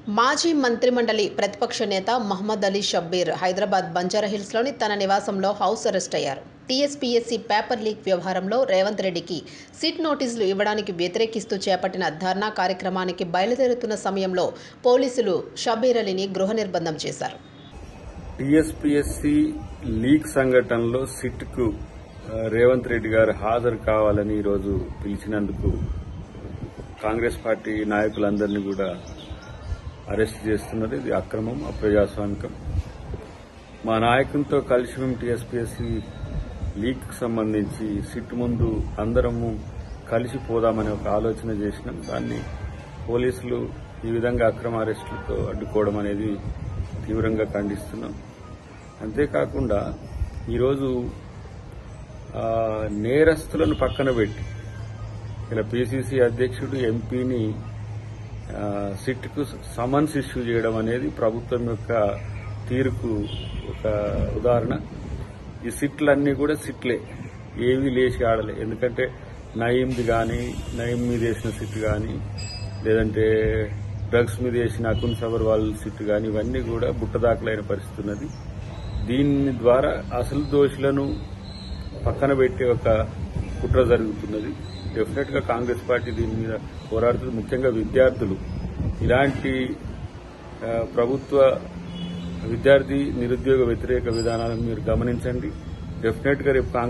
మాజీ మంత్రిమండలి ప్రతిపక్ష నేత మహమ్మద్ అలీ షబ్బీర్ హైదరాబాద్ బంజారాహిల్స్లోని తన నివాసంలో హౌస్ అరెస్ట్ అయ్యారు టీఎస్పీఎస్సీ పేపర్ లీక్ వ్యవహారంలో రేవంత్ రెడ్డికి సిట్ నోటీసులు ఇవ్వడానికి వ్యతిరేకిస్తూ చేపట్టిన ధర్నా కార్యక్రమానికి బయలుదేరుతున్న సమయంలో పోలీసులు షబ్బీర్ అలీని గృహ నిర్బంధం చేశారు టీఎస్పీఎస్సీ లీక్ సంఘటనలో సిట్కు ఆ, రేవంత్ రెడ్డి గారు హాజరు కావాలని ఈరోజు పిలిచినందుకు కాంగ్రెస్ పార్టీ నాయకులందరినీ కూడా అరెస్ట్ చేస్తున్నది ఇది అక్రమం అప్రజాస్వామికం మా నాయకునితో కలిసి మేము టీఎస్పీఎస్సీ లీక్ సంబంధించి సిట్ ముందు అందరము కలిసి పోదామనే ఒక ఆలోచన చేసినాం దాన్ని పోలీసులు ఈ విధంగా అక్రమ అరెస్టులతో అడ్డుకోవడం అనేది తీవ్రంగా ఖండిస్తున్నాం అంతేకాకుండా ఈరోజు ఆ, నేరస్తులను పక్కన పెట్టి ఇలా పిసిసి అధ్యక్షుడు ఎంపీని ఆ, సిట్కు సమన్స్ ఇష్యూ చేయడం అనేది ప్రభుత్వం యొక్క తీరుకు ఒక ఉదాహరణ ఈ సిట్లన్నీ కూడా సిట్లే ఏవి లేచి ఆడలే ఎందుకంటే నయీంది కానీ నయీం మీద వేసిన సిట్ కానీ లేదంటే డ్రగ్స్ మీద వేసిన అకున్ సబర్వాల్ సిట్ కానీ ఇవన్నీ కూడా బుట్టదాఖలైన పరిస్థితి ఉన్నది దీని ద్వారా అసలు దోషులను పక్కన పెట్టే ఒక కుట్ర జరుగుతున్నది డెఫినెట్ గా కాంగ్రెస్ పార్టీ దీని మీద పోరాడుతుంది ముఖ్యంగా విద్యార్థులు ఇలాంటి ఆ, ప్రభుత్వ విద్యార్థి నిరుద్యోగ వ్యతిరేక విధానాలను మీరు గమనించండి డెఫినెట్ గా రేపు కాంగ్రెస్